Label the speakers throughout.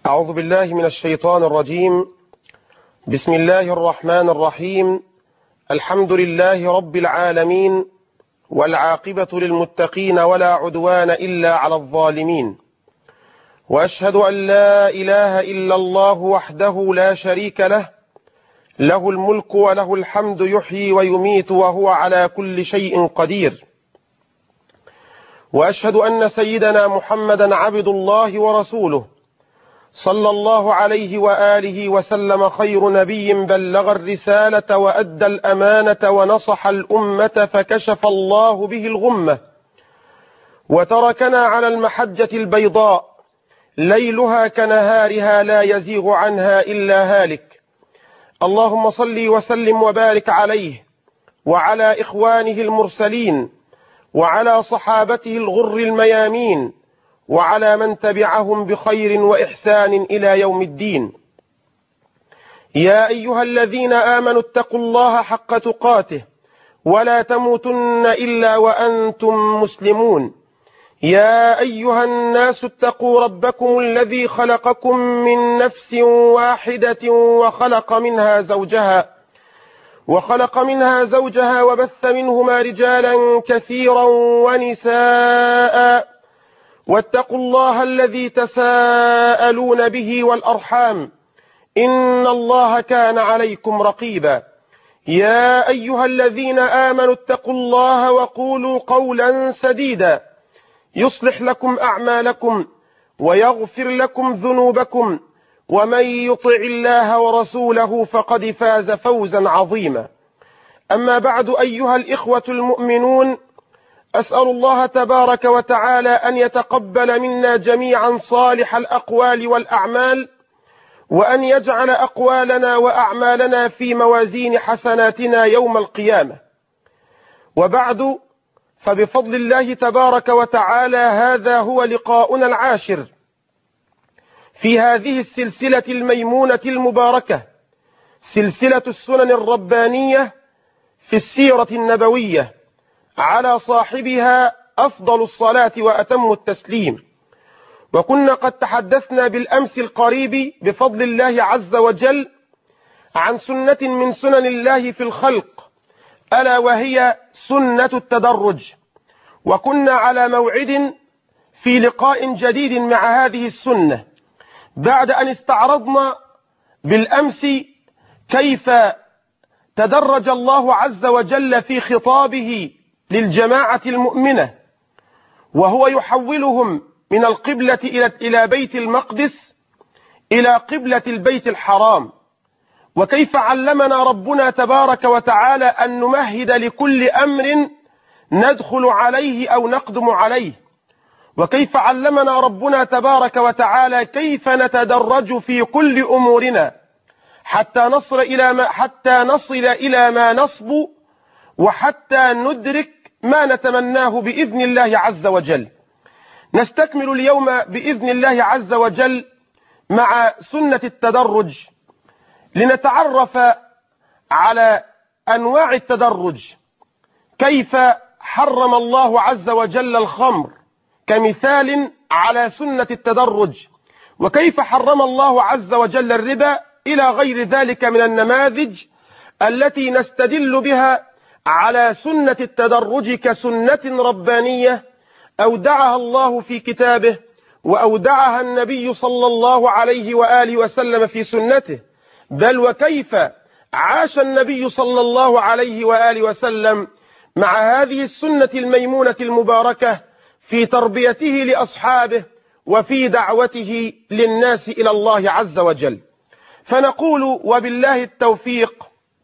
Speaker 1: أعوذ بالله من الشيطان الرجيم بسم الله الرحمن الرحيم الحمد لله رب العالمين والعاقبة للمتقين ولا عدوان إلا على الظالمين وأشهد أن لا إله إلا الله وحده لا شريك له له الملك وله الحمد يحيي ويميت وهو على كل شيء قدير وأشهد أن سيدنا محمدا عبد الله ورسوله صلى الله عليه وآله وسلم خير نبي بلغ الرسالة وأدى الأمانة ونصح الأمة فكشف الله به الغمة وتركنا على المحجة البيضاء ليلها كنهارها لا يزيغ عنها إلا هالك اللهم صل وسلم وبارك عليه وعلى إخوانه المرسلين وعلى صحابته الغر الميامين وعلى من تبعهم بخير وإحسان إلى يوم الدين يا أيها الذين آمنوا اتقوا الله حق تقاته ولا تموتن إلا وأنتم مسلمون يا أيها الناس اتقوا ربكم الذي خلقكم من نفس واحدة وخلق منها زوجها وخلق منها زوجها وبث منهما رجالا كثيرا ونساء واتقوا الله الذي تساءلون به والأرحام إن الله كان عليكم رقيبا يا أيها الذين آمنوا اتقوا الله وقولوا قولا سديدا يصلح لكم أعمالكم ويغفر لكم ذنوبكم ومن يطع الله ورسوله فقد فاز فوزا عظيما أما بعد أيها الإخوة المؤمنون أسأل الله تبارك وتعالى أن يتقبل منا جميعا صالح الأقوال والأعمال وأن يجعل أقوالنا وأعمالنا في موازين حسناتنا يوم القيامة وبعد فبفضل الله تبارك وتعالى هذا هو لقاؤنا العاشر في هذه السلسلة الميمونة المباركة سلسلة السنن الربانية في السيرة النبوية على صاحبها أفضل الصلاة وأتم التسليم وكنا قد تحدثنا بالأمس القريب بفضل الله عز وجل عن سنة من سنن الله في الخلق ألا وهي سنة التدرج وكنا على موعد في لقاء جديد مع هذه السنة بعد أن استعرضنا بالأمس كيف تدرج الله عز وجل في خطابه للجماعة المؤمنة وهو يحولهم من القبلة إلى بيت المقدس إلى قبلة البيت الحرام وكيف علمنا ربنا تبارك وتعالى أن نمهد لكل أمر ندخل عليه أو نقدم عليه وكيف علمنا ربنا تبارك وتعالى كيف نتدرج في كل أمورنا حتى نصل إلى ما حتى نصل إلى ما نصب وحتى ندرك ما نتمناه بإذن الله عز وجل نستكمل اليوم بإذن الله عز وجل مع سنة التدرج لنتعرف على أنواع التدرج كيف حرم الله عز وجل الخمر كمثال على سنة التدرج وكيف حرم الله عز وجل الربا إلى غير ذلك من النماذج التي نستدل بها على سنة التدرج كسنة ربانية أودعها الله في كتابه وأودعها النبي صلى الله عليه وآله وسلم في سنته بل وكيف عاش النبي صلى الله عليه وآله وسلم مع هذه السنة الميمونة المباركة في تربيته لأصحابه وفي دعوته للناس إلى الله عز وجل فنقول وبالله التوفيق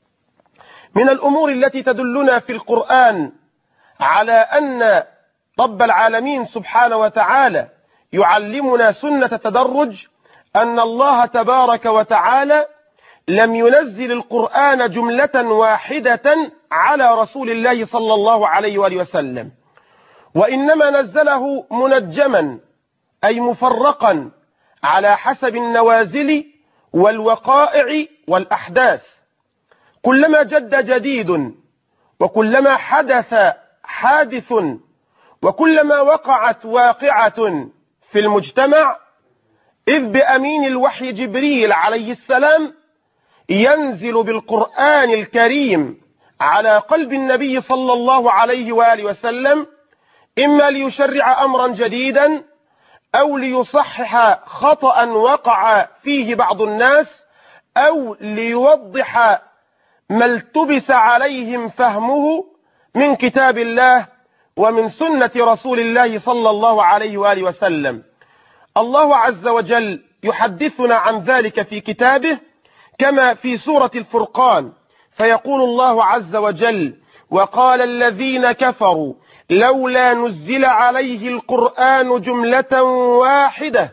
Speaker 1: من الأمور التي تدلنا في القرآن على أن رب العالمين سبحانه وتعالى يعلمنا سنة التدرج أن الله تبارك وتعالى لم ينزل القرآن جملة واحدة على رسول الله صلى الله عليه وآله وسلم وإنما نزله منجما أي مفرقا على حسب النوازل والوقائع والأحداث كلما جد جديد وكلما حدث حادث وكلما وقعت واقعة في المجتمع إذ بأمين الوحي جبريل عليه السلام ينزل بالقرآن الكريم على قلب النبي صلى الله عليه وآله وسلم إما ليشرع أمرا جديدا أو ليصحح خطأ وقع فيه بعض الناس أو ليوضح ما التبس عليهم فهمه من كتاب الله ومن سنة رسول الله صلى الله عليه وآله وسلم الله عز وجل يحدثنا عن ذلك في كتابه كما في سورة الفرقان فيقول الله عز وجل وقال الذين كفروا لولا نزل عليه القرآن جملة واحدة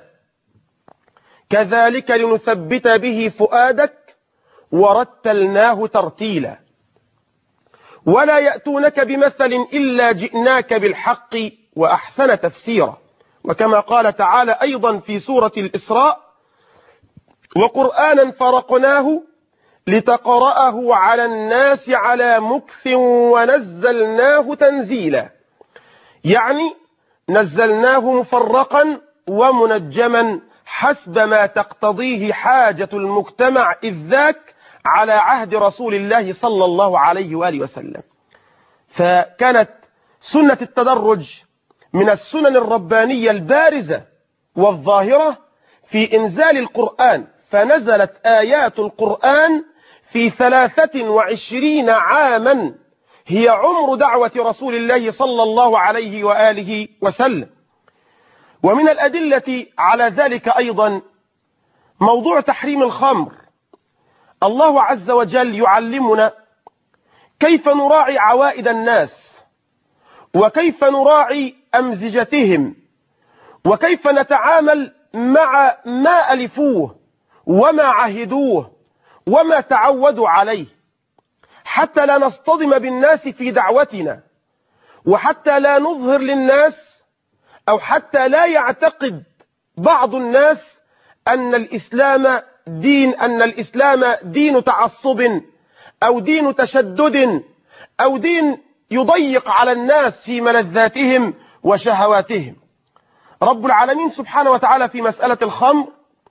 Speaker 1: كذلك لنثبت به فؤادك ورتلناه ترتيلا ولا يأتونك بمثل إلا جئناك بالحق وأحسن تفسيرا وكما قال تعالى أيضا في سورة الإسراء وقرآنا فرقناه لتقرأه على الناس على مكث ونزلناه تنزيلا يعني نزلناه مفرقا ومنجما حسب ما تقتضيه حاجة المجتمع إذ ذاك على عهد رسول الله صلى الله عليه وآله وسلم فكانت سنة التدرج من السنن الربانية البارزة والظاهرة في إنزال القرآن فنزلت آيات القرآن في ثلاثة وعشرين عاما هي عمر دعوة رسول الله صلى الله عليه وآله وسلم ومن الأدلة على ذلك أيضا موضوع تحريم الخمر الله عز وجل يعلمنا كيف نراعي عوائد الناس وكيف نراعي أمزجتهم وكيف نتعامل مع ما ألفوه وما عهدوه وما تعودوا عليه حتى لا نصطدم بالناس في دعوتنا وحتى لا نظهر للناس أو حتى لا يعتقد بعض الناس أن الإسلام دين أن الإسلام دين تعصب أو دين تشدد أو دين يضيق على الناس في ملذاتهم وشهواتهم رب العالمين سبحانه وتعالى في مسألة الخمر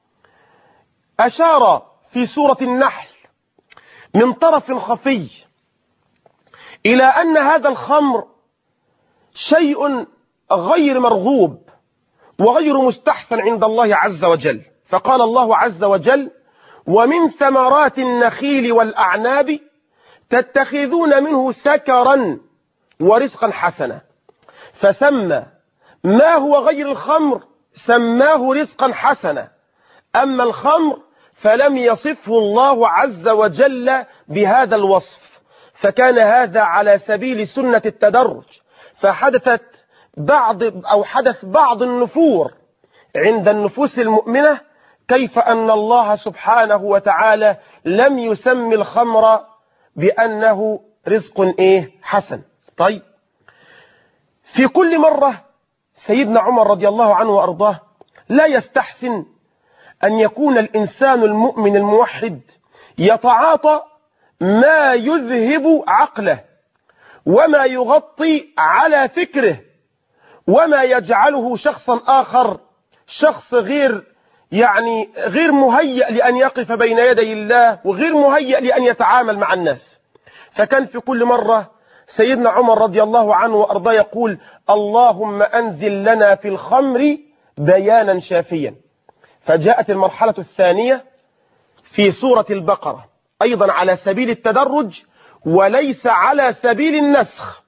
Speaker 1: أشار في سورة النحل من طرف خفي إلى أن هذا الخمر شيء غير مرغوب وغير مستحسن عند الله عز وجل فقال الله عز وجل ومن ثمرات النخيل والأعناب تتخذون منه سكرا ورزقا حسنا فسمى ما هو غير الخمر سماه رزقا حسنا أما الخمر فلم يصفه الله عز وجل بهذا الوصف فكان هذا على سبيل سنة التدرج فحدثت بعض أو حدث بعض النفور عند النفوس المؤمنة كيف أن الله سبحانه وتعالى لم يسمي الخمر بأنه رزق إيه حسن طيب في كل مرة سيدنا عمر رضي الله عنه وأرضاه لا يستحسن أن يكون الإنسان المؤمن الموحد يتعاطى ما يذهب عقله وما يغطي على فكره وما يجعله شخصا آخر شخص غير يعني غير مهيأ لأن يقف بين يدي الله وغير مهيأ لأن يتعامل مع الناس فكان في كل مرة سيدنا عمر رضي الله عنه وأرضاه يقول اللهم أنزل لنا في الخمر بيانا شافيا فجاءت المرحلة الثانية في سورة البقرة أيضا على سبيل التدرج وليس على سبيل النسخ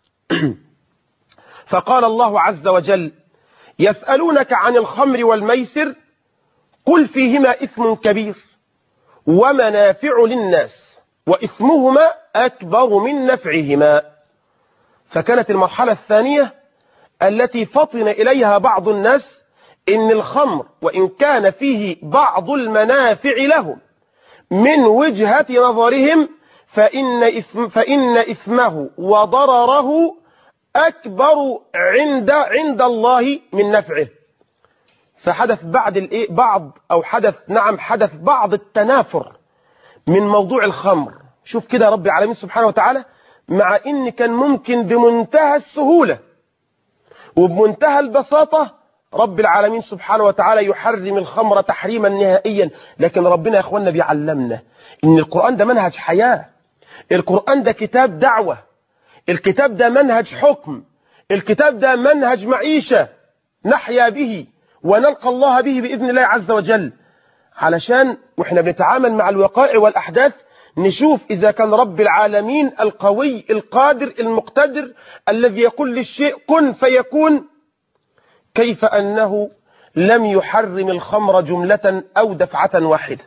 Speaker 1: فقال الله عز وجل يسألونك عن الخمر والميسر قل فيهما إثم كبير ومنافع للناس وإثمهما أكبر من نفعهما فكانت المرحلة الثانية التي فطن إليها بعض الناس إن الخمر وإن كان فيه بعض المنافع لهم من وجهة نظرهم فإن, إثم فإن إثمه وضرره أكبر عند عند الله من نفعه فحدث بعد الايه بعض او حدث نعم حدث بعض التنافر من موضوع الخمر شوف كده رب العالمين سبحانه وتعالى مع ان كان ممكن بمنتهى السهولة وبمنتهى البساطة رب العالمين سبحانه وتعالى يحرم الخمر تحريما نهائيا لكن ربنا يا اخوانا بيعلمنا ان القرآن ده منهج حياة القرآن ده كتاب دعوة الكتاب ده منهج حكم الكتاب ده منهج معيشة نحيا به ونلقى الله به بإذن الله عز وجل علشان واحنا بنتعامل مع الوقائع والأحداث نشوف إذا كان رب العالمين القوي القادر المقتدر الذي يقول للشيء كن فيكون كيف أنه لم يحرم الخمر جملة أو دفعة واحدة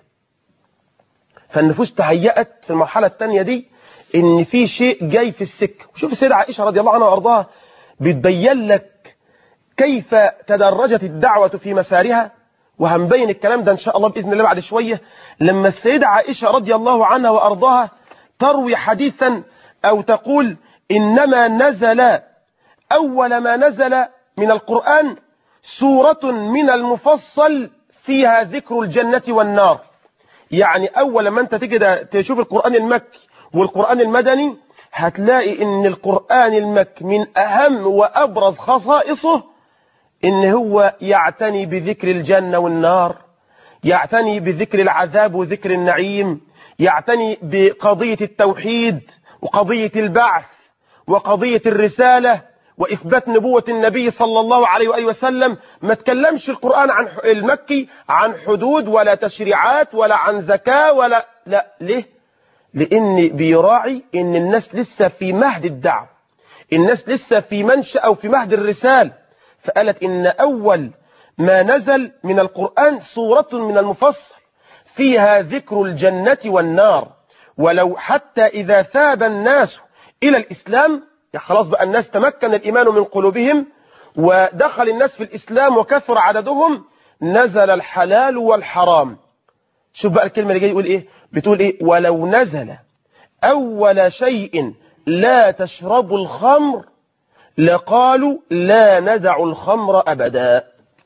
Speaker 1: فالنفوس تهيأت في المرحلة الثانية دي إن في شيء جاي في السكة وشوف السيدة عائشة رضي الله عنها وأرضاها بتبين لك كيف تدرجت الدعوة في مسارها وهنبين الكلام ده إن شاء الله بإذن الله بعد شوية لما السيدة عائشة رضي الله عنها وأرضاها تروي حديثا أو تقول إنما نزل أول ما نزل من القرآن سورة من المفصل فيها ذكر الجنة والنار يعني أول ما أنت تيجي تشوف القرآن المكي والقرآن المدني هتلاقي إن القرآن المكي من أهم وأبرز خصائصه إن هو يعتني بذكر الجنة والنار يعتني بذكر العذاب وذكر النعيم يعتني بقضية التوحيد وقضية البعث وقضية الرسالة وإثبات نبوة النبي صلى الله عليه وآله وسلم ما تكلمش القرآن عن المكي عن حدود ولا تشريعات ولا عن زكاة ولا لا ليه لأن بيراعي إن الناس لسه في مهد الدعوة الناس لسه في منشأ أو في مهد الرسالة فقالت إن أول ما نزل من القرآن سورة من المفصل فيها ذكر الجنة والنار ولو حتى إذا ثاب الناس إلى الإسلام يعني خلاص بقى الناس تمكن الإيمان من قلوبهم ودخل الناس في الإسلام وكثر عددهم نزل الحلال والحرام شوف بقى الكلمة اللي جاي يقول إيه بتقول إيه ولو نزل أول شيء لا تشربوا الخمر لقالوا لا ندع الخمر أبدا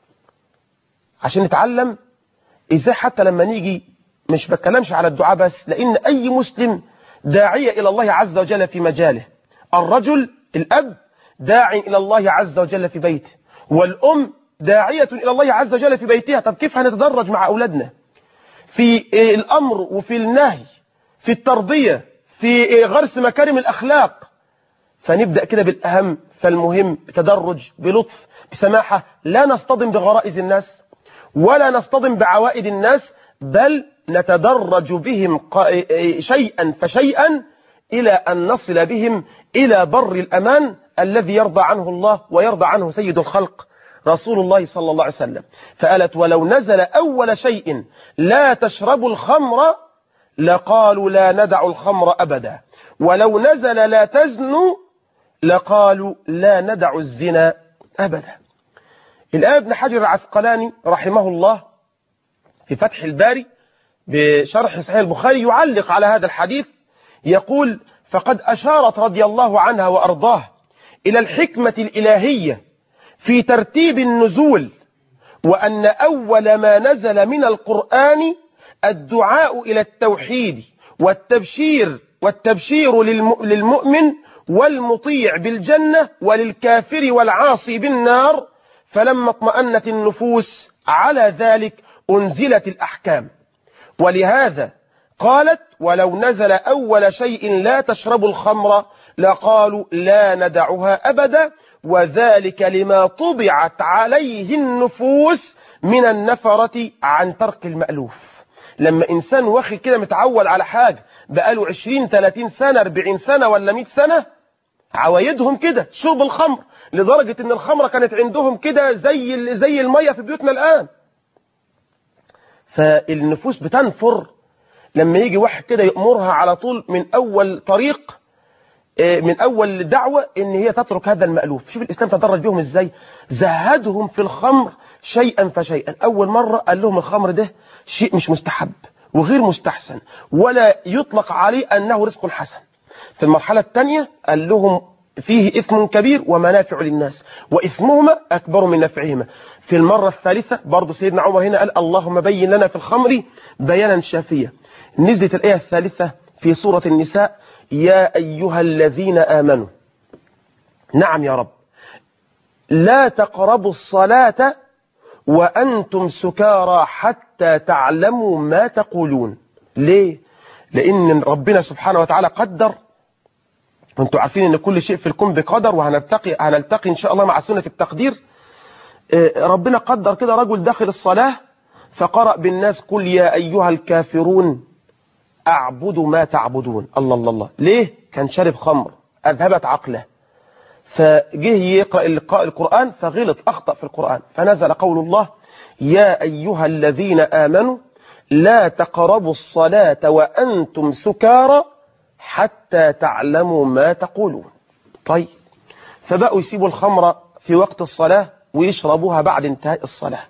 Speaker 1: عشان نتعلم إزاي حتى لما نيجي مش بتكلمش على الدعاء بس لأن أي مسلم داعية إلى الله عز وجل في مجاله الرجل الأب داعي إلى الله عز وجل في بيته والأم داعية إلى الله عز وجل في بيتها طب كيف هنتدرج مع أولادنا في الأمر وفي النهي في التربية في غرس مكارم الأخلاق فنبدأ كده بالأهم فالمهم بتدرج بلطف بسماحة لا نصطدم بغرائز الناس ولا نصطدم بعوائد الناس بل نتدرج بهم شيئا فشيئا إلى أن نصل بهم إلى بر الأمان الذي يرضى عنه الله ويرضى عنه سيد الخلق رسول الله صلى الله عليه وسلم فقالت ولو نزل أول شيء لا تشربوا الخمر لقالوا لا ندع الخمر أبدا ولو نزل لا تزنوا لقالوا لا ندع الزنا أبدا الآن ابن حجر العسقلاني رحمه الله في فتح الباري بشرح صحيح البخاري يعلق على هذا الحديث يقول فقد أشارت رضي الله عنها وأرضاه إلى الحكمة الإلهية في ترتيب النزول وأن أول ما نزل من القرآن الدعاء إلى التوحيد والتبشير والتبشير للمؤمن والمطيع بالجنة وللكافر والعاصي بالنار فلما اطمأنت النفوس على ذلك أنزلت الأحكام ولهذا قالت ولو نزل أول شيء لا تشربوا الخمر لقالوا لا ندعها أبدا وذلك لما طبعت عليه النفوس من النفرة عن ترك المألوف لما إنسان واخد كده متعود على حاجة بقاله 20 30 سنة 40 سنة ولا 100 سنة عوايدهم كده شرب الخمر لدرجة ان الخمرة كانت عندهم كده زي زي المية في بيوتنا الآن فالنفوس بتنفر لما يجي واحد كده يأمرها على طول من أول طريق من أول دعوة إن هي تترك هذا المألوف شوف الإسلام تدرج بهم إزاي زهدهم في الخمر شيئا فشيئا أول مرة قال لهم الخمر ده شيء مش مستحب وغير مستحسن ولا يطلق عليه أنه رزق حسن في المرحلة الثانية قال لهم فيه إثم كبير ومنافع للناس وإثمهما أكبر من نفعهما في المرة الثالثة برضو سيدنا عمر هنا قال اللهم بين لنا في الخمر بيانا شافيا نزلت الآية الثالثة في سورة النساء يا أيها الذين آمنوا نعم يا رب لا تقربوا الصلاة وأنتم سكارى حتى تعلموا ما تقولون ليه؟ لأن ربنا سبحانه وتعالى قدر وانتم عارفين ان كل شيء في الكون بقدر وهنلتقي هنلتقي ان شاء الله مع سنة التقدير ربنا قدر كده رجل داخل الصلاة فقرأ بالناس قل يا أيها الكافرون أعبد ما تعبدون الله الله الله ليه كان شارب خمر أذهبت عقله فجه يقرأ اللقاء القرآن فغلط أخطأ في القرآن فنزل قول الله يا أيها الذين آمنوا لا تقربوا الصلاة وأنتم سكارى حتى تعلموا ما تقولون طيب فبقوا يسيبوا الخمر في وقت الصلاة ويشربوها بعد انتهاء الصلاة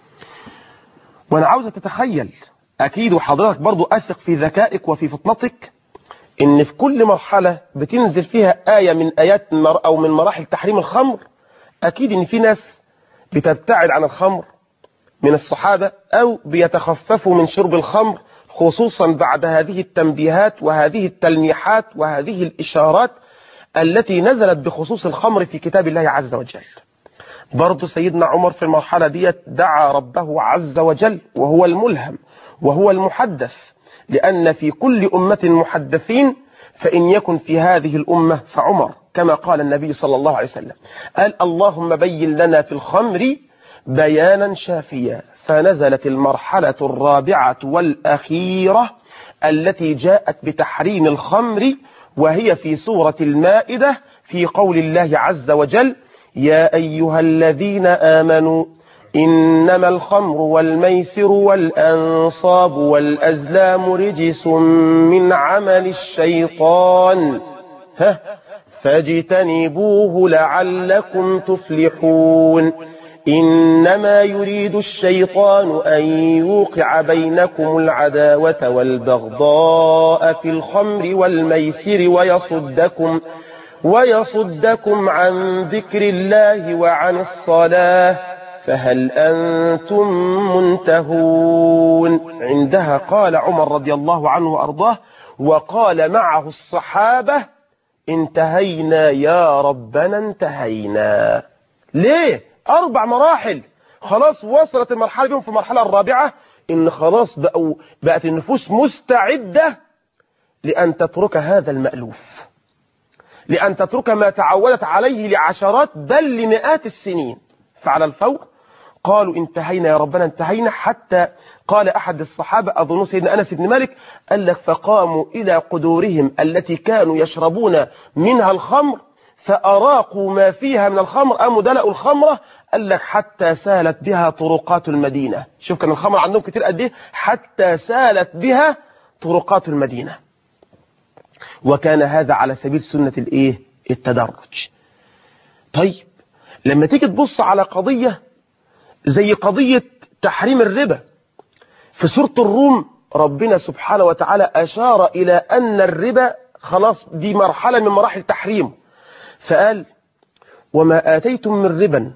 Speaker 1: وانا عاوزة تتخيل اكيد وحضرتك برضو اثق في ذكائك وفي فطنتك ان في كل مرحلة بتنزل فيها آية من آيات او من مراحل تحريم الخمر اكيد ان في ناس بتبتعد عن الخمر من الصحابة او بيتخففوا من شرب الخمر خصوصا بعد هذه التنبيهات وهذه التلميحات وهذه الإشارات التي نزلت بخصوص الخمر في كتاب الله عز وجل برضو سيدنا عمر في المرحلة دي دعا ربه عز وجل وهو الملهم وهو المحدث لأن في كل أمة محدثين فإن يكن في هذه الأمة فعمر كما قال النبي صلى الله عليه وسلم قال اللهم بين لنا في الخمر بيانا شافيا فنزلت المرحلة الرابعة والأخيرة التي جاءت بتحريم الخمر وهي في سورة المائدة في قول الله عز وجل يا أيها الذين آمنوا إنما الخمر والميسر والأنصاب والأزلام رجس من عمل الشيطان ها فاجتنبوه لعلكم تفلحون إنما يريد الشيطان أن يوقع بينكم العداوة والبغضاء في الخمر والميسر ويصدكم ويصدكم عن ذكر الله وعن الصلاة فهل أنتم منتهون عندها قال عمر رضي الله عنه وأرضاه وقال معه الصحابة انتهينا يا ربنا انتهينا ليه أربع مراحل خلاص وصلت المرحلة بهم في المرحلة الرابعة إن خلاص بقوا بقت النفوس مستعدة لأن تترك هذا المألوف لأن تترك ما تعودت عليه لعشرات بل لمئات السنين فعلى الفور قالوا انتهينا يا ربنا انتهينا حتى قال أحد الصحابة أظن سيدنا أنس بن مالك قال لك فقاموا إلى قدورهم التي كانوا يشربون منها الخمر فأراقوا ما فيها من الخمر أم دلأوا الخمرة قال لك حتى سالت بها طرقات المدينة شوف كان الخمر عندهم كتير قد ايه حتى سالت بها طرقات المدينة وكان هذا على سبيل سنة الايه التدرج طيب لما تيجي تبص على قضية زي قضية تحريم الربا في سورة الروم ربنا سبحانه وتعالى أشار إلى أن الربا خلاص دي مرحلة من مراحل تحريمه فقال وما آتيتم من ربا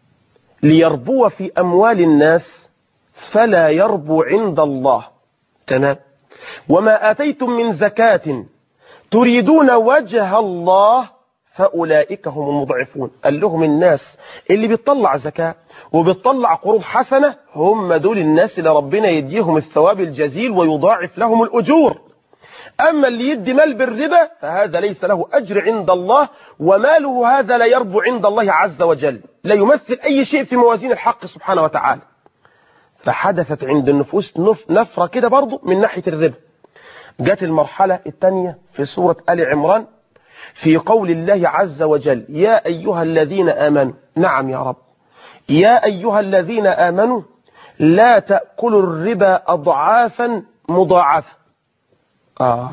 Speaker 1: ليربو في أموال الناس فلا يربو عند الله تمام وما آتيتم من زكاة تريدون وجه الله فأولئك هم المضعفون قال لهم الناس اللي بيطلع زكاة وبيطلع قروض حسنة هم دول الناس اللي ربنا يديهم الثواب الجزيل ويضاعف لهم الأجور أما اللي يدي مال بالربا فهذا ليس له أجر عند الله وماله هذا لا يربو عند الله عز وجل لا يمثل أي شيء في موازين الحق سبحانه وتعالى فحدثت عند النفوس نفرة كده برضو من ناحية الربا جت المرحلة الثانية في سورة آل عمران في قول الله عز وجل يا أيها الذين آمنوا نعم يا رب يا أيها الذين آمنوا لا تأكلوا الربا أضعافا مضاعفة آه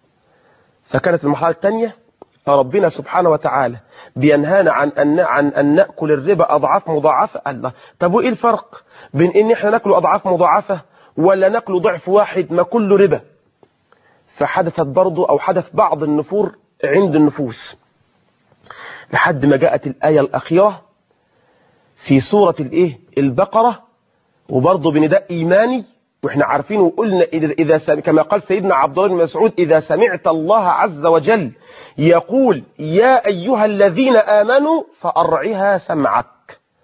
Speaker 1: فكانت المرحلة الثانية ربنا سبحانه وتعالى بينهانا عن أن عن أن نأكل الربا أضعاف مضاعفة الله طب وإيه الفرق بين إن إحنا نأكل أضعاف مضاعفة ولا نأكل ضعف واحد ما كله ربا فحدثت برضو أو حدث بعض النفور عند النفوس لحد ما جاءت الآية الأخيرة في سورة الإيه البقرة وبرضه بنداء إيماني واحنا عارفين وقلنا إذا, إذا سم... كما قال سيدنا عبد الله بن مسعود إذا سمعت الله عز وجل يقول يا أيها الذين آمنوا فأرعها سمعك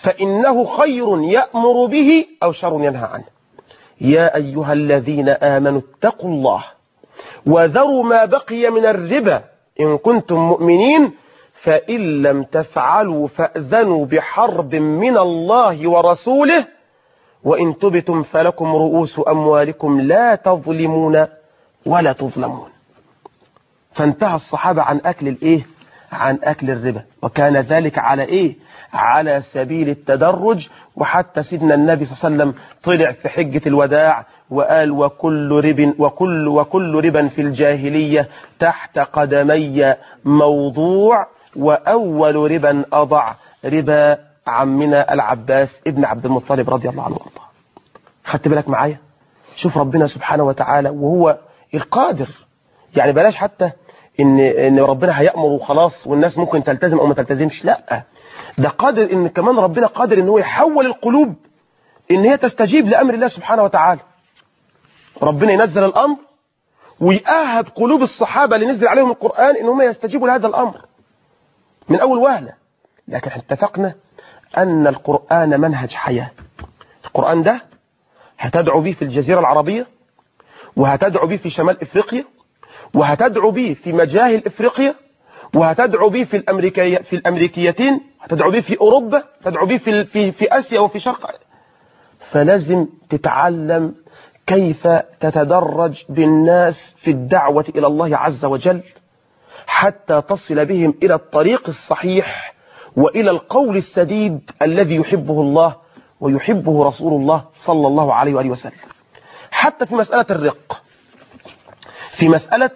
Speaker 1: فإنه خير يأمر به أو شر ينهى عنه يا أيها الذين آمنوا اتقوا الله وذروا ما بقي من الربا إن كنتم مؤمنين فإن لم تفعلوا فأذنوا بحرب من الله ورسوله وإن تبتم فلكم رؤوس أموالكم لا تظلمون ولا تظلمون فانتهى الصحابة عن أكل الإيه عن أكل الربا وكان ذلك على إيه على سبيل التدرج وحتى سيدنا النبي صلى الله عليه وسلم طلع في حجة الوداع وقال وكل رب وكل وكل ربا في الجاهلية تحت قدمي موضوع وأول ربا أضع ربا عمنا العباس ابن عبد المطلب رضي الله عنه وارضاه خدت بالك معايا شوف ربنا سبحانه وتعالى وهو القادر يعني بلاش حتى ان ان ربنا هيأمر وخلاص والناس ممكن تلتزم او ما تلتزمش لا ده قادر ان كمان ربنا قادر ان هو يحول القلوب ان هي تستجيب لامر الله سبحانه وتعالى ربنا ينزل الامر ويأهب قلوب الصحابة اللي نزل عليهم القرآن ان هم يستجيبوا لهذا الامر من اول وهلة لكن احنا اتفقنا ان القرآن منهج حياة القرآن ده هتدعو به في الجزيرة العربية وهتدعو به في شمال افريقيا وهتدعو به في مجاهل افريقيا وهتدعو به في الامريكية في الامريكيتين هتدعو به في اوروبا تدعو به في في في اسيا وفي شرق فلازم تتعلم كيف تتدرج بالناس في الدعوة الى الله عز وجل حتى تصل بهم الى الطريق الصحيح والى القول السديد الذي يحبه الله ويحبه رسول الله صلى الله عليه واله وسلم حتى في مسألة الرق في مسألة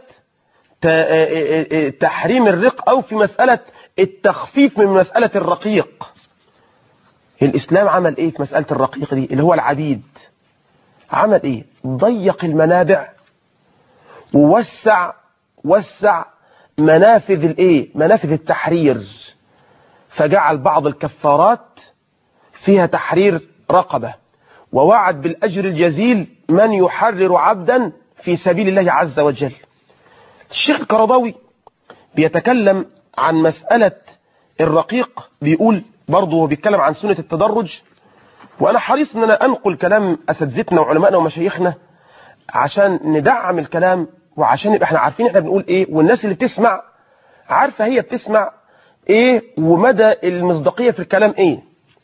Speaker 1: تحريم الرق أو في مسألة التخفيف من مسألة الرقيق الإسلام عمل إيه في مسألة الرقيق دي اللي هو العبيد عمل إيه ضيق المنابع ووسع وسع منافذ الإيه منافذ التحرير فجعل بعض الكفارات فيها تحرير رقبة ووعد بالأجر الجزيل من يحرر عبدا في سبيل الله عز وجل الشيخ القرضاوي بيتكلم عن مسألة الرقيق بيقول برضه هو بيتكلم عن سنة التدرج وأنا حريص أن أنا أنقل كلام أساتذتنا وعلمائنا ومشايخنا عشان ندعم الكلام وعشان يبقى احنا عارفين احنا بنقول ايه والناس اللي بتسمع عارفة هي بتسمع ايه ومدى المصداقية في الكلام ايه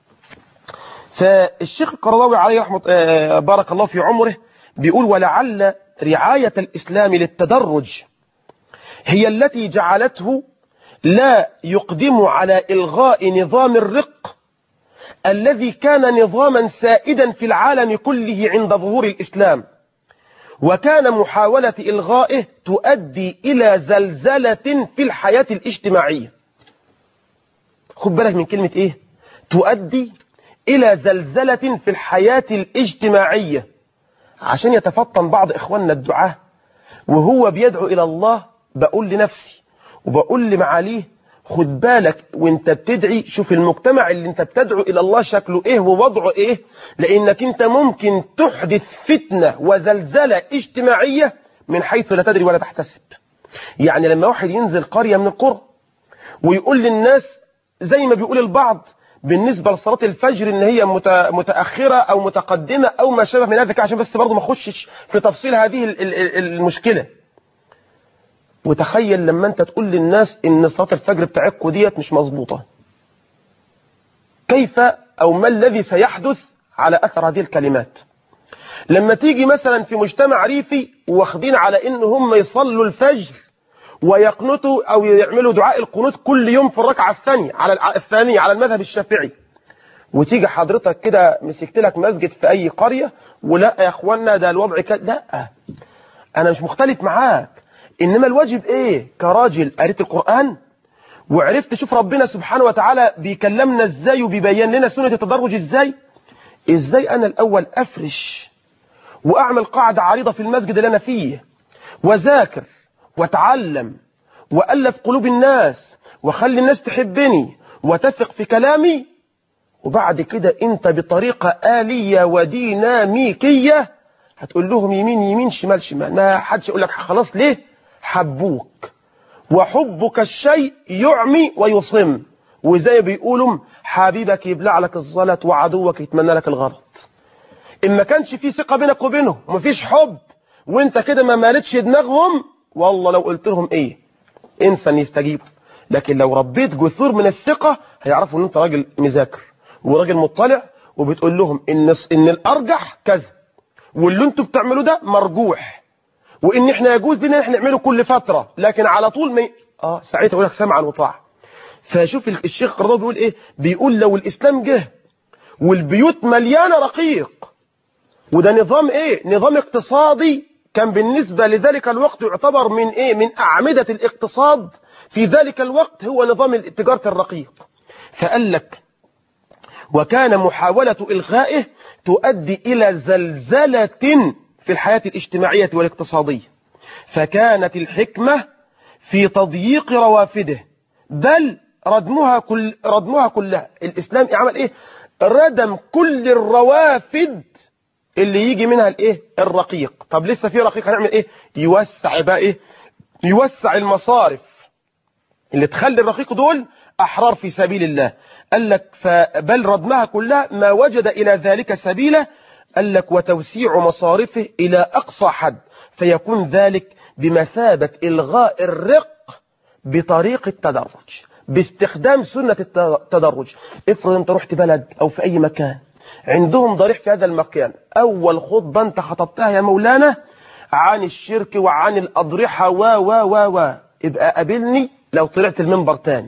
Speaker 1: فالشيخ القرضاوي عليه رحمة آه بارك الله في عمره بيقول ولعل رعاية الإسلام للتدرج هي التي جعلته لا يقدم على إلغاء نظام الرق الذي كان نظاما سائدا في العالم كله عند ظهور الإسلام وكان محاولة إلغائه تؤدي إلى زلزلة في الحياة الاجتماعية خد بالك من كلمة إيه تؤدي إلى زلزلة في الحياة الاجتماعية عشان يتفطن بعض إخواننا الدعاة وهو بيدعو إلى الله بقول لنفسي وبقول لمعاليه خد بالك وانت بتدعي شوف المجتمع اللي انت بتدعو إلى الله شكله إيه ووضعه إيه لأنك انت ممكن تحدث فتنة وزلزلة اجتماعية من حيث لا تدري ولا تحتسب يعني لما واحد ينزل قرية من القرى ويقول للناس زي ما بيقول البعض بالنسبة لصلاة الفجر ان هي متأخرة او متقدمة او ما شابه من هذا عشان بس برضه ما اخشش في تفصيل هذه المشكلة وتخيل لما انت تقول للناس ان صلاة الفجر بتاعتكم ديت مش مظبوطة كيف او ما الذي سيحدث على اثر هذه الكلمات لما تيجي مثلا في مجتمع ريفي واخدين على ان هم يصلوا الفجر ويقنطوا او يعملوا دعاء القنوت كل يوم في الركعه الثانيه على الثانيه على المذهب الشافعي وتيجي حضرتك كده مسكت لك مسجد في اي قريه ولا يا اخوانا ده الوضع كده لا انا مش مختلف معاك انما الواجب ايه كراجل قريت القران وعرفت تشوف ربنا سبحانه وتعالى بيكلمنا ازاي وبيبين لنا سنه التدرج ازاي ازاي انا الاول افرش واعمل قاعده عريضه في المسجد اللي انا فيه وذاكر واتعلم وألف قلوب الناس وخلي الناس تحبني وتثق في كلامي وبعد كده انت بطريقة آلية وديناميكية هتقول لهم يمين يمين شمال شمال ما حدش يقول لك خلاص ليه حبوك وحبك الشيء يعمي ويصم وزي بيقولوا حبيبك يبلع لك الزلط وعدوك يتمنى لك الغلط إن ما كانش في ثقة بينك وبينهم ومفيش حب وانت كده ما مالتش دماغهم والله لو قلت لهم ايه انسى ان يستجيبوا لكن لو ربيت جثور من الثقة هيعرفوا ان انت راجل مذاكر وراجل مطلع وبتقول لهم ان ان الارجح كذا واللي انتوا بتعملوه ده مرجوح وان احنا يجوز لنا احنا نعمله كل فترة لكن على طول ما ي... اه ساعتها يقول لك سمعا وطاعة فشوف الشيخ قرضاوي بيقول ايه بيقول لو الاسلام جه والبيوت مليانة رقيق وده نظام ايه نظام اقتصادي كان بالنسبة لذلك الوقت يعتبر من ايه من اعمدة الاقتصاد في ذلك الوقت هو نظام تجارة الرقيق فقال لك وكان محاولة إلغائه تؤدي إلى زلزلة في الحياة الاجتماعية والاقتصادية فكانت الحكمة في تضييق روافده بل ردمها, كل ردمها كلها الإسلام عمل إيه ردم كل الروافد اللي يجي منها الايه الرقيق طب لسه في رقيق هنعمل ايه يوسع بقى ايه يوسع المصارف اللي تخلي الرقيق دول احرار في سبيل الله قال لك فبل ردمها كلها ما وجد الى ذلك سبيلا قال لك وتوسيع مصارفه الى اقصى حد فيكون ذلك بمثابة الغاء الرق بطريق التدرج باستخدام سنة التدرج افرض انت رحت بلد او في اي مكان عندهم ضريح في هذا المكان أول خطبة أنت خطبتها يا مولانا عن الشرك وعن الأضرحة و و و و ابقى قابلني لو طلعت المنبر تاني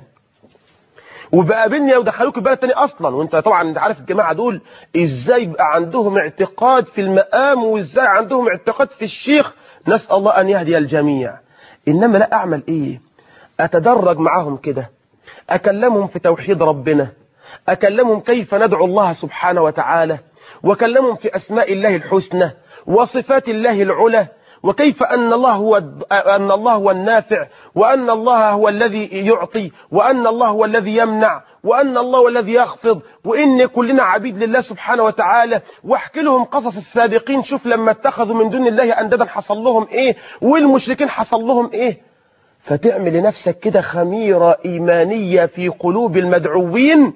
Speaker 1: وبقى قابلني لو دخلوك البلد تاني أصلا وانت طبعا انت عارف الجماعة دول ازاي يبقى عندهم اعتقاد في المقام وازاي عندهم اعتقاد في الشيخ نسأل الله أن يهدي الجميع إنما لا أعمل إيه أتدرج معهم كده أكلمهم في توحيد ربنا أكلمهم كيف ندعو الله سبحانه وتعالى وكلمهم في أسماء الله الحسنى وصفات الله العلى وكيف أن الله هو أن الله هو النافع وأن الله هو الذي يعطي وأن الله هو الذي يمنع وأن الله هو الذي يخفض وإن كلنا عبيد لله سبحانه وتعالى واحكي لهم قصص السابقين شوف لما اتخذوا من دون الله أندادا حصل لهم إيه والمشركين حصل لهم إيه فتعمل لنفسك كده خميرة إيمانية في قلوب المدعوين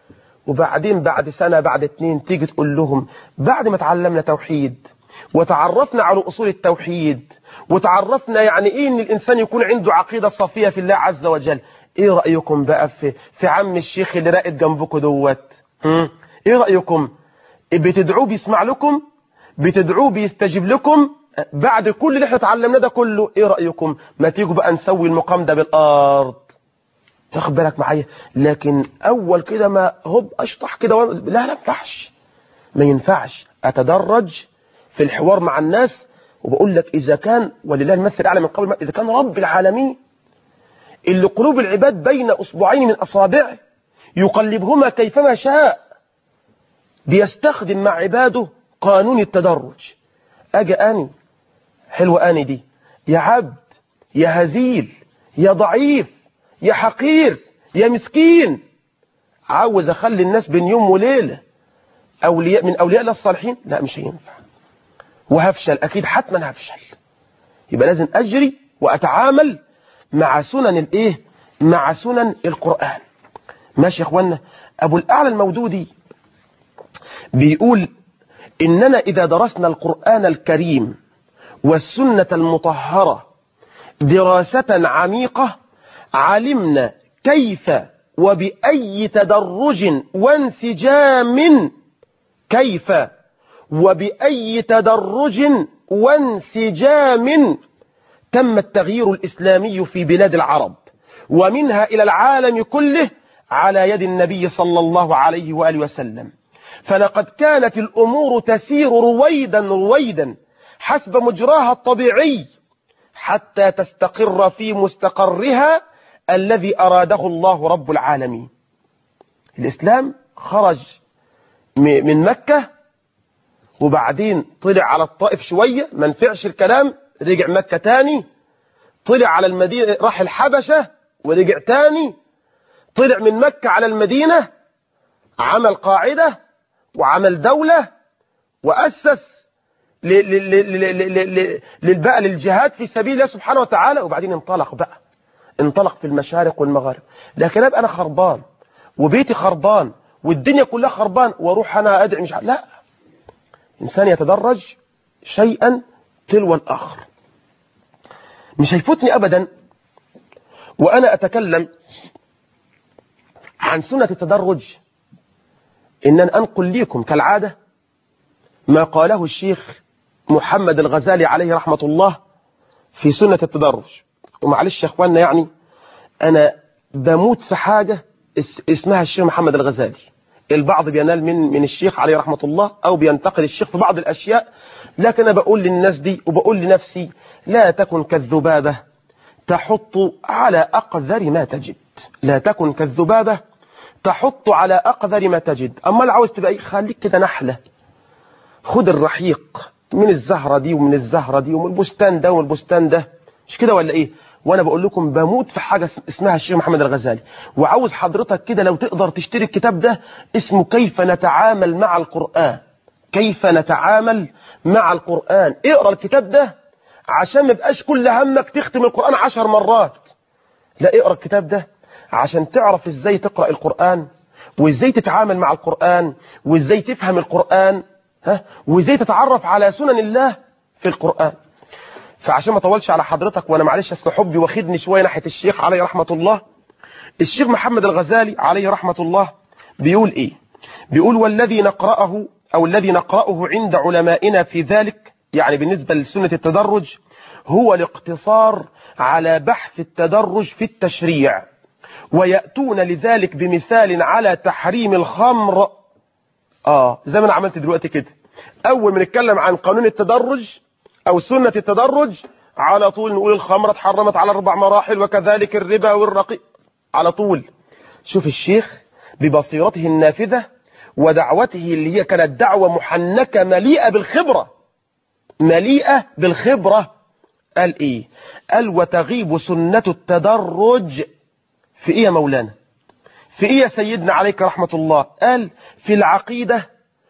Speaker 1: وبعدين بعد سنة بعد اتنين تيجي تقول لهم بعد ما تعلمنا توحيد وتعرفنا على أصول التوحيد وتعرفنا يعني إيه إن الإنسان يكون عنده عقيدة صافية في الله عز وجل إيه رأيكم بقى في, في عم الشيخ اللي راقد جنبكم دوت إيه رأيكم بتدعوه بيسمع لكم بتدعوه بيستجيب لكم بعد كل اللي احنا اتعلمناه ده كله ايه رأيكم ما تيجوا بقى نسوي المقام ده بالارض تاخد بالك معايا لكن اول كده ما هوب اشطح كده و... لا لا ينفعش ما ينفعش اتدرج في الحوار مع الناس وبقول لك اذا كان ولله المثل الاعلى من قبل اذا كان رب العالمين اللي قلوب العباد بين اصبعين من اصابعه يقلبهما كيفما شاء بيستخدم مع عباده قانون التدرج اجي اني حلوه اني دي يا عبد يا هزيل يا ضعيف يا حقير يا مسكين عاوز اخلي الناس بين يوم وليله اولياء من اولياء الله الصالحين لا مش هينفع وهفشل اكيد حتما هفشل يبقى لازم اجري واتعامل مع سنن الايه مع سنن القران ماشي يا اخوانا ابو الاعلى المودودي بيقول اننا اذا درسنا القران الكريم والسنه المطهره دراسه عميقه علمنا كيف وبأي تدرج وانسجام كيف وبأي تدرج وانسجام تم التغيير الإسلامي في بلاد العرب ومنها إلى العالم كله على يد النبي صلى الله عليه وآله وسلم فلقد كانت الأمور تسير رويدا رويدا حسب مجراها الطبيعي حتى تستقر في مستقرها الذي أراده الله رب العالمين الإسلام خرج من مكة وبعدين طلع على الطائف شوية ما نفعش الكلام رجع مكة تاني طلع على المدينة راح الحبشة ورجع تاني طلع من مكة على المدينة عمل قاعدة وعمل دولة وأسس بقى للجهاد في سبيل الله سبحانه وتعالى وبعدين انطلق بقى انطلق في المشارق والمغارب لكن ابقى انا خربان وبيتي خربان والدنيا كلها خربان واروح انا ادعي مش ع- لا انسان يتدرج شيئا تلو الاخر مش هيفوتني ابدا وانا اتكلم عن سنة التدرج ان انا انقل لكم كالعادة ما قاله الشيخ محمد الغزالي عليه رحمة الله في سنة التدرج ومعلش يا اخواننا يعني انا بموت في حاجة اس- اسمها الشيخ محمد الغزالي البعض بينال من من الشيخ عليه رحمة الله او بينتقد الشيخ في بعض الاشياء لكن انا بقول للناس دي وبقول لنفسي لا تكن كالذبابة تحط على اقذر ما تجد لا تكن كالذبابة تحط على اقذر ما تجد اما لو عاوز تبقى ايه خليك كده نحلة خد الرحيق من الزهرة دي ومن الزهرة دي ومن البستان ده ومن البستان ده مش كده ولا ايه وانا بقول لكم بموت في حاجة اسمها الشيخ محمد الغزالي وعاوز حضرتك كده لو تقدر تشتري الكتاب ده اسمه كيف نتعامل مع القرآن كيف نتعامل مع القرآن اقرا الكتاب ده عشان ما يبقاش كل همك تختم القرآن عشر مرات لا اقرا الكتاب ده عشان تعرف ازاي تقرأ القرآن وازاي تتعامل مع القرآن وازاي تفهم القرآن ها وازاي تتعرف على سنن الله في القرآن فعشان ما اطولش على حضرتك وانا معلش اصل حبي واخدني شويه ناحيه الشيخ عليه رحمه الله الشيخ محمد الغزالي عليه رحمه الله بيقول ايه بيقول والذي نقرأه او الذي نقرأه عند علمائنا في ذلك يعني بالنسبه لسنه التدرج هو الاقتصار على بحث التدرج في التشريع ويأتون لذلك بمثال على تحريم الخمر اه زي ما انا عملت دلوقتي كده اول ما نتكلم عن قانون التدرج او سنة التدرج على طول نقول الخمرة اتحرمت على اربع مراحل وكذلك الربا والرقيق على طول شوف الشيخ ببصيرته النافذة ودعوته اللي هي كانت دعوة محنكة مليئة بالخبرة مليئة بالخبرة قال ايه قال وتغيب سنة التدرج في ايه يا مولانا في ايه يا سيدنا عليك رحمة الله قال في العقيدة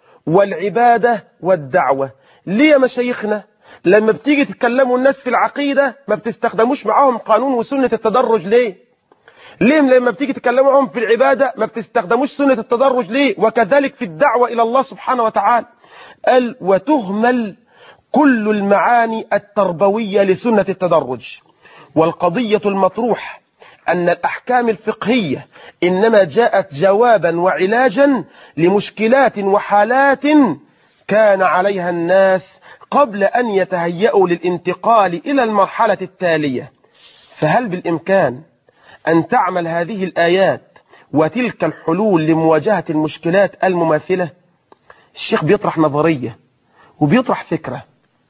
Speaker 1: والعبادة والدعوة ليه يا مشايخنا لما بتيجي تتكلموا الناس في العقيدة ما بتستخدموش معاهم قانون وسنة التدرج ليه ليه لما بتيجي تتكلموا معاهم في العبادة ما بتستخدموش سنة التدرج ليه وكذلك في الدعوة إلى الله سبحانه وتعالى قال وتهمل كل المعاني التربوية لسنة التدرج والقضية المطروح أن الأحكام الفقهية إنما جاءت جوابا وعلاجا لمشكلات وحالات كان عليها الناس قبل أن يتهيأوا للانتقال إلى المرحلة التالية فهل بالإمكان أن تعمل هذه الآيات وتلك الحلول لمواجهة المشكلات المماثلة الشيخ بيطرح نظرية وبيطرح فكرة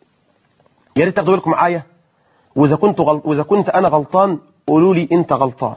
Speaker 1: يا ريت تاخدوا بالكم معايا وإذا كنت غلط وإذا كنت أنا غلطان قولوا لي أنت غلطان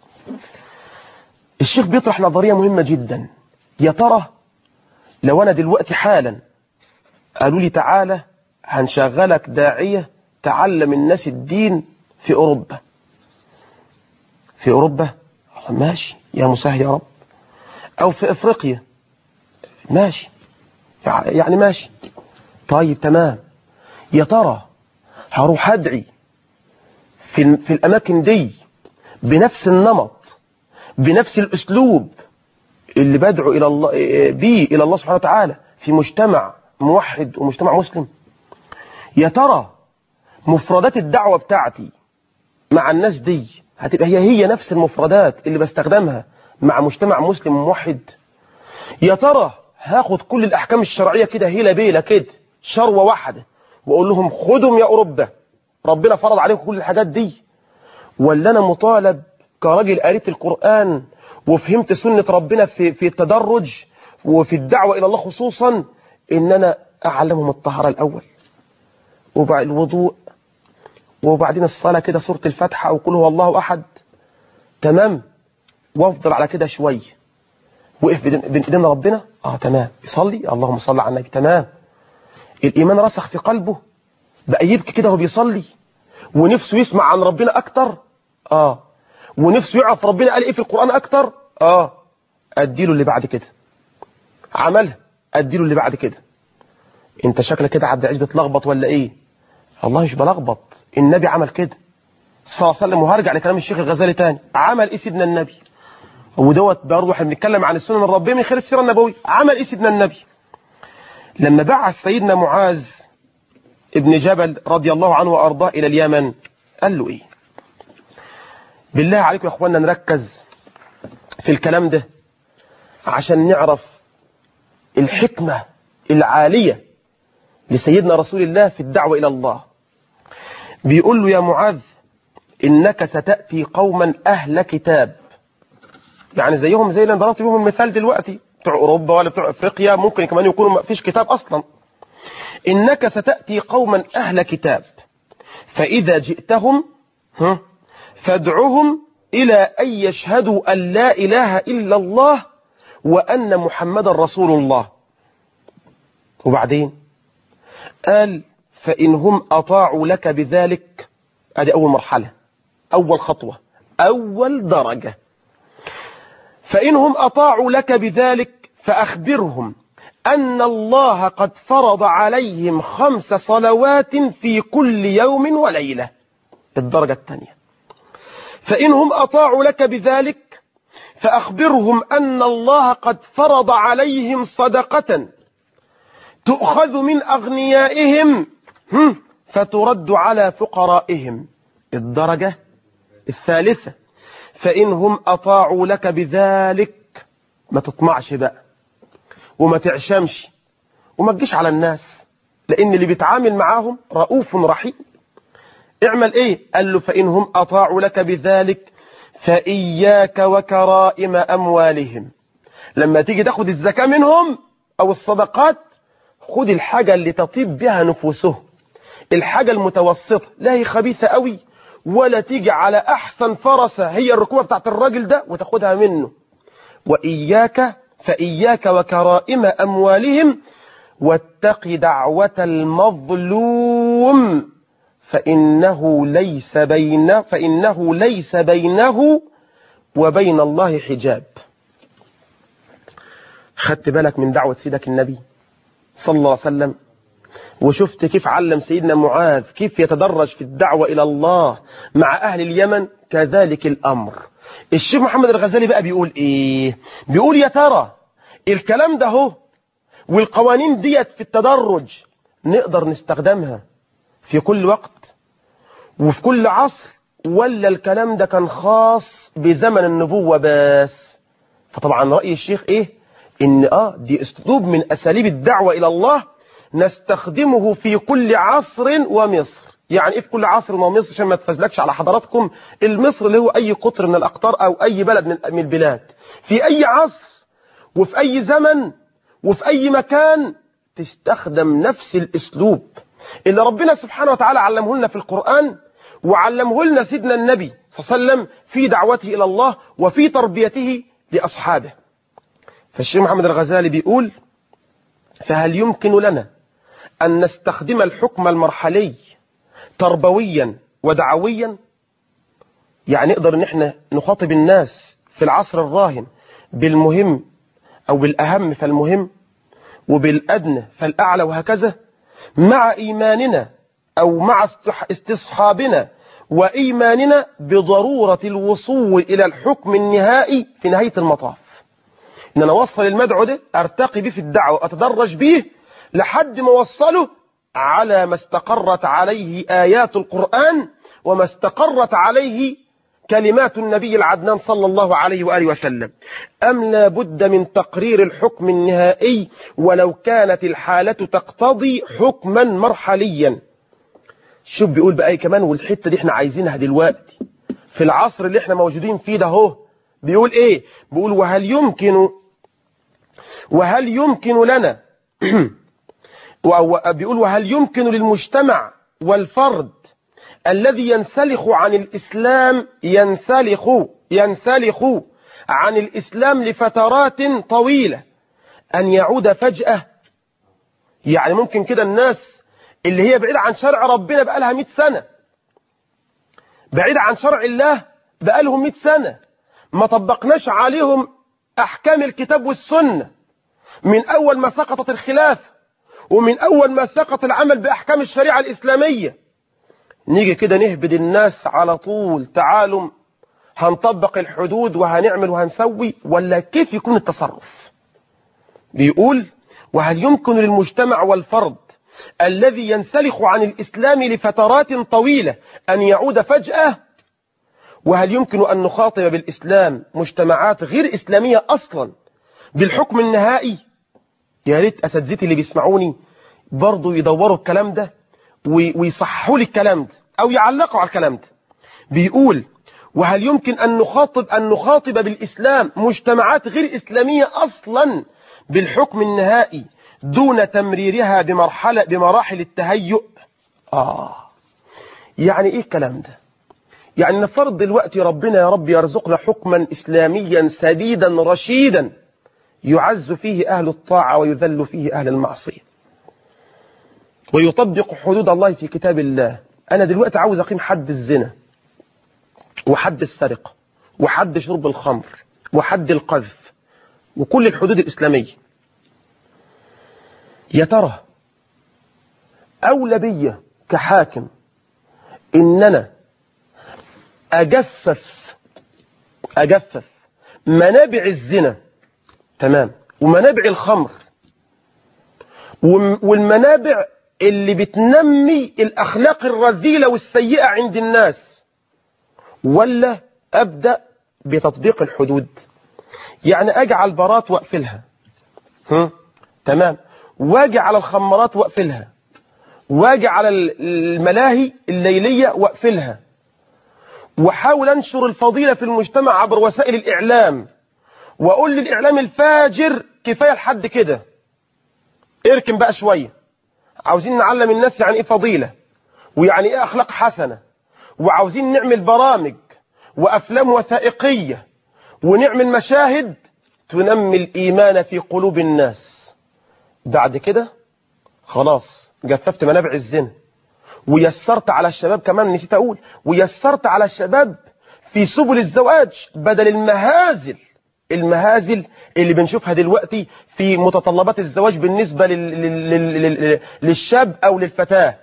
Speaker 1: الشيخ بيطرح نظرية مهمة جدا يا ترى لو أنا دلوقتي حالا قالوا لي تعالى هنشغلك داعية تعلم الناس الدين في أوروبا في أوروبا ماشي يا مسهل يا رب أو في إفريقيا ماشي يعني ماشي طيب تمام يا ترى هروح أدعي في, في الأماكن دي بنفس النمط بنفس الأسلوب اللي بدعو إلى الله بيه إلى الله سبحانه وتعالى في مجتمع موحد ومجتمع مسلم يا ترى مفردات الدعوة بتاعتي مع الناس دي هتبقى هي هي نفس المفردات اللي بستخدمها مع مجتمع مسلم موحد يا ترى هاخد كل الأحكام الشرعية كده هيلا بيلا كده شروة واحدة وأقول لهم خدهم يا أوروبا ربنا فرض عليكم كل الحاجات دي ولا أنا مطالب كراجل قريت القرآن وفهمت سنة ربنا في, في التدرج وفي الدعوة إلى الله خصوصا إن أنا أعلمهم الطهارة الأول وبعد الوضوء وبعدين الصلاة كده سورة الفاتحة أو قل هو الله أحد تمام وافضل على كده شوية وقف بين ايدين ربنا اه تمام يصلي اللهم صل على النبي تمام الإيمان رسخ في قلبه بقى يبكي كده وهو بيصلي ونفسه يسمع عن ربنا أكتر اه ونفسه يعرف ربنا قال ايه في القرآن أكتر اه أديله اللي بعد كده عملها أديله اللي بعد كده انت شكلك كده عبد العزيز بتلخبط ولا ايه والله مش بلخبط النبي عمل كده صلى الله عليه وسلم وهرجع لكلام الشيخ الغزالي تاني عمل ايه سيدنا النبي ودوت برضه احنا بنتكلم عن السنن الربيه من خلال السيره النبويه عمل ايه سيدنا النبي لما بعث سيدنا معاذ ابن جبل رضي الله عنه وارضاه الى اليمن قال له ايه بالله عليكم يا اخوانا نركز في الكلام ده عشان نعرف الحكمه العاليه لسيدنا رسول الله في الدعوه الى الله بيقول له يا معاذ انك ستاتي قوما اهل كتاب يعني زيهم زي اللي ضربت بيهم المثال دلوقتي بتوع اوروبا ولا بتوع افريقيا ممكن كمان يكونوا ما فيش كتاب اصلا انك ستاتي قوما اهل كتاب فاذا جئتهم ها، فادعهم الى ان يشهدوا ان لا اله الا الله وان محمدا رسول الله وبعدين قال فان هم اطاعوا لك بذلك ادي اول مرحله اول خطوه اول درجه فإنهم أطاعوا لك بذلك فأخبرهم أن الله قد فرض عليهم خمس صلوات في كل يوم وليلة الدرجة الثانية فإنهم أطاعوا لك بذلك فأخبرهم أن الله قد فرض عليهم صدقة تؤخذ من أغنيائهم هم، فترد على فقرائهم الدرجة الثالثة فإنهم أطاعوا لك بذلك ما تطمعش بقى وما تعشمش وما تجيش على الناس لأن اللي بيتعامل معاهم رؤوف رحيم اعمل ايه قال له فإنهم أطاعوا لك بذلك فإياك وكرائم أموالهم لما تيجي تاخد الزكاة منهم أو الصدقات خد الحاجة اللي تطيب بها نفوسهم الحاجة المتوسطة لا هي خبيثة قوي ولا تيجي على أحسن فرسة هي الركوبة بتاعت الراجل ده وتاخدها منه وإياك فإياك وكرائم أموالهم واتق دعوة المظلوم فإنه ليس بين فإنه ليس بينه وبين الله حجاب خدت بالك من دعوة سيدك النبي صلى الله عليه وسلم وشفت كيف علم سيدنا معاذ كيف يتدرج في الدعوة إلى الله مع أهل اليمن كذلك الأمر الشيخ محمد الغزالي بقى بيقول إيه بيقول يا ترى الكلام ده هو والقوانين ديت في التدرج نقدر نستخدمها في كل وقت وفي كل عصر ولا الكلام ده كان خاص بزمن النبوة بس فطبعا رأي الشيخ إيه إن آه دي أسلوب من أساليب الدعوة إلى الله نستخدمه في كل عصر ومصر يعني ايه في كل عصر ومصر عشان ما تفزلكش على حضراتكم المصر اللي هو اي قطر من الاقطار او اي بلد من من البلاد في اي عصر وفي اي زمن وفي اي مكان تستخدم نفس الاسلوب اللي ربنا سبحانه وتعالى علمه لنا في القرآن وعلمه لنا سيدنا النبي صلى الله عليه وسلم في دعوته الى الله وفي تربيته لاصحابه فالشيخ محمد الغزالي بيقول فهل يمكن لنا أن نستخدم الحكم المرحلي تربويا ودعويا يعني نقدر ان احنا نخاطب الناس في العصر الراهن بالمهم او بالاهم فالمهم وبالادنى فالاعلى وهكذا مع ايماننا او مع استصحابنا وايماننا بضروره الوصول الى الحكم النهائي في نهايه المطاف ان انا اوصل المدعو ده ارتقي بيه في الدعوه اتدرج بيه لحد ما وصله على ما استقرت عليه آيات القرآن وما استقرت عليه كلمات النبي العدنان صلى الله عليه وآله وسلم أم لا بد من تقرير الحكم النهائي ولو كانت الحالة تقتضي حكما مرحليا شوف بيقول بقى كمان والحتة دي احنا عايزينها دلوقتي في العصر اللي احنا موجودين فيه ده هو بيقول ايه بيقول وهل يمكن وهل يمكن لنا بيقول وهل يمكن للمجتمع والفرد الذي ينسلخ عن الإسلام ينسلخ ينسلخ عن الإسلام لفترات طويلة أن يعود فجأة يعني ممكن كده الناس اللي هي بعيدة عن شرع ربنا بقى لها 100 سنة بعيدة عن شرع الله بقى لهم 100 سنة ما طبقناش عليهم أحكام الكتاب والسنة من أول ما سقطت الخلافة ومن أول ما سقط العمل بأحكام الشريعة الإسلامية نيجي كده نهبد الناس على طول تعالوا هنطبق الحدود وهنعمل وهنسوي ولا كيف يكون التصرف بيقول وهل يمكن للمجتمع والفرد الذي ينسلخ عن الإسلام لفترات طويلة أن يعود فجأة وهل يمكن أن نخاطب بالإسلام مجتمعات غير إسلامية أصلا بالحكم النهائي يا ريت أساتذتي اللي بيسمعوني برضو يدوروا الكلام ده ويصححوا لي الكلام ده أو يعلقوا على الكلام ده بيقول وهل يمكن أن نخاطب أن نخاطب بالإسلام مجتمعات غير إسلامية أصلا بالحكم النهائي دون تمريرها بمرحلة بمراحل التهيؤ آه يعني إيه الكلام ده يعني نفرض دلوقتي ربنا يا رب يرزقنا حكما إسلاميا سديدا رشيدا يعز فيه أهل الطاعة ويذل فيه أهل المعصية ويطبق حدود الله في كتاب الله أنا دلوقتي عاوز أقيم حد الزنا وحد السرقة وحد شرب الخمر وحد القذف وكل الحدود الإسلامية يا ترى أولى بي كحاكم إن أنا أجفف أجفف منابع الزنا تمام ومنابع الخمر والمنابع اللي بتنمي الأخلاق الرذيلة والسيئة عند الناس ولا أبدأ بتطبيق الحدود يعني أجعل برات وأقفلها هم؟ تمام واجي على الخمرات واقفلها واجي على الملاهي الليلية واقفلها وحاول انشر الفضيلة في المجتمع عبر وسائل الاعلام واقول للاعلام الفاجر كفاية لحد كده اركن بقى شوية عاوزين نعلم الناس يعني ايه فضيلة ويعني ايه اخلاق حسنة وعاوزين نعمل برامج وافلام وثائقية ونعمل مشاهد تنمي الايمان في قلوب الناس بعد كده خلاص جففت منابع الزنا ويسرت على الشباب كمان نسيت اقول ويسرت على الشباب في سبل الزواج بدل المهازل المهازل اللي بنشوفها دلوقتي في متطلبات الزواج بالنسبة لل... لل... لل... للشاب او للفتاة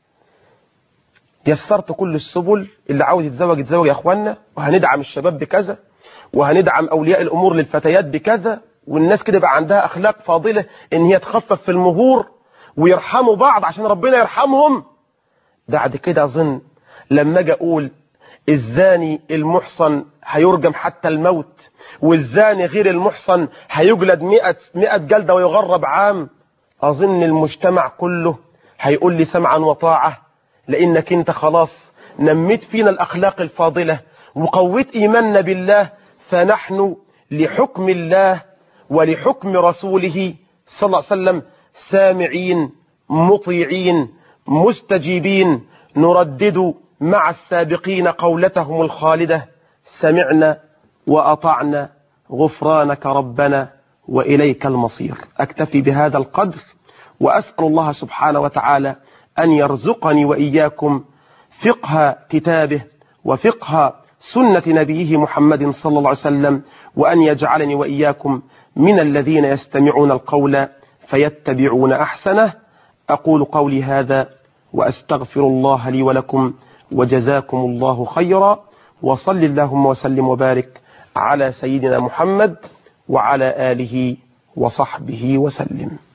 Speaker 1: يسرت كل السبل اللي عاوز يتزوج يتزوج يا اخوانا وهندعم الشباب بكذا وهندعم اولياء الامور للفتيات بكذا والناس كده بقى عندها اخلاق فاضلة ان هي تخفف في المهور ويرحموا بعض عشان ربنا يرحمهم بعد كده اظن لما اجي اقول الزاني المحصن هيرجم حتى الموت والزاني غير المحصن هيجلد مئة, مئة جلدة ويغرب عام اظن المجتمع كله هيقول لي سمعا وطاعة لانك انت خلاص نميت فينا الاخلاق الفاضلة وقويت ايماننا بالله فنحن لحكم الله ولحكم رسوله صلى الله عليه وسلم سامعين مطيعين مستجيبين نردد مع السابقين قولتهم الخالدة سمعنا وأطعنا غفرانك ربنا وإليك المصير أكتفي بهذا القدر وأسأل الله سبحانه وتعالى أن يرزقني وإياكم فقه كتابه وفقه سنة نبيه محمد صلى الله عليه وسلم وأن يجعلني وإياكم من الذين يستمعون القول فيتبعون أحسنه أقول قولي هذا وأستغفر الله لي ولكم وجزاكم الله خيرا وصل اللهم وسلم وبارك على سيدنا محمد وعلى آله وصحبه وسلم